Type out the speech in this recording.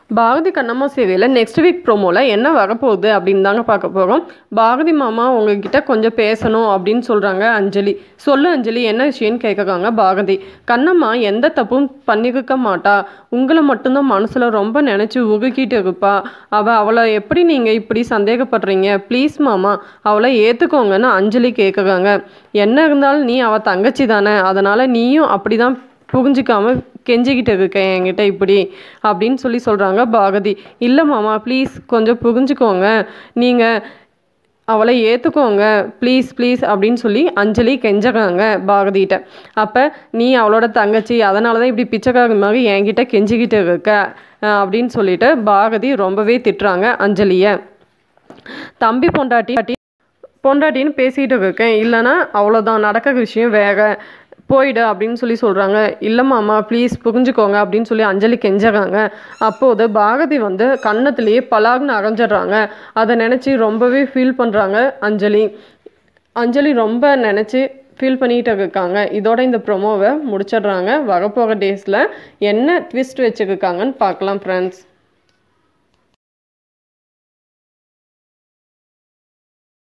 பாரதி கண்ணம்மா சேவையில் next week ப்ரோமோவில் என்ன வரப்போகுது அப்படின்னு தாங்க பார்க்க போகிறோம் பாரதி மாமா உங்ககிட்ட கொஞ்சம் பேசணும் அப்படின்னு சொல்கிறாங்க அஞ்சலி சொல்லு அஞ்சலி என்ன விஷயம்னு கேட்குறாங்க பாரதி கண்ணம்மா எந்த தப்பும் பண்ணிருக்க மாட்டா உங்களை மட்டும்தான் மனசில் ரொம்ப நினச்சி உருக்கிட்டு இருப்பா அவள் அவளை எப்படி நீங்கள் இப்படி சந்தேகப்படுறீங்க ப்ளீஸ் மாமா அவளை ஏற்றுக்கோங்கன்னு அஞ்சலி கேட்குறாங்க என்ன இருந்தாலும் நீ அவள் தங்கச்சி தானே அதனால் நீயும் அப்படி தான் புரிஞ்சிக்காம கெஞ்சிக்கிட்டு இருக்கேன் என்கிட்ட இப்படி அப்படின்னு சொல்லி சொல்கிறாங்க பாரதி இல்லை மாமா ப்ளீஸ் கொஞ்சம் புரிஞ்சுக்கோங்க நீங்கள் அவளை ஏற்றுக்கோங்க ப்ளீஸ் ப்ளீஸ் அப்படின்னு சொல்லி அஞ்சலி கெஞ்சறாங்க பாரதிகிட்ட அப்போ நீ அவளோட தங்கச்சி அதனால தான் இப்படி பிச்சைக்காரி மாதிரி என்கிட்ட கெஞ்சிக்கிட்டு இருக்க அஹ் அப்படின்னு சொல்லிட்டு பாரதி ரொம்பவே திட்டுறாங்க அஞ்சலியை தம்பி பொண்டாட்டி பொண்டாட்டின்னு பேசிகிட்டு இருக்கேன் இல்லைன்னா அவ்வளோதான் நடக்கிற விஷயம் வேற போயிடு அப்படின்னு சொல்லி சொல்கிறாங்க இல்லை மாமா ப்ளீஸ் புரிஞ்சுக்கோங்க அப்படின்னு சொல்லி அஞ்சலி கெஞ்சறாங்க அப்போது பாரதி வந்து கன்னத்திலேயே பலாக்னு அரைஞ்சிடுறாங்க அதை நினச்சி ரொம்பவே ஃபீல் பண்ணுறாங்க அஞ்சலி அஞ்சலி ரொம்ப நினச்சி ஃபீல் பண்ணிகிட்டு இருக்காங்க இதோட இந்த ப்ரொமோவை முடிச்சிடுறாங்க வரப்போகிற டேஸில் என்ன ட்விஸ்ட் வச்சுருக்காங்கன்னு பார்க்கலாம் ஃப்ரெண்ட்ஸ்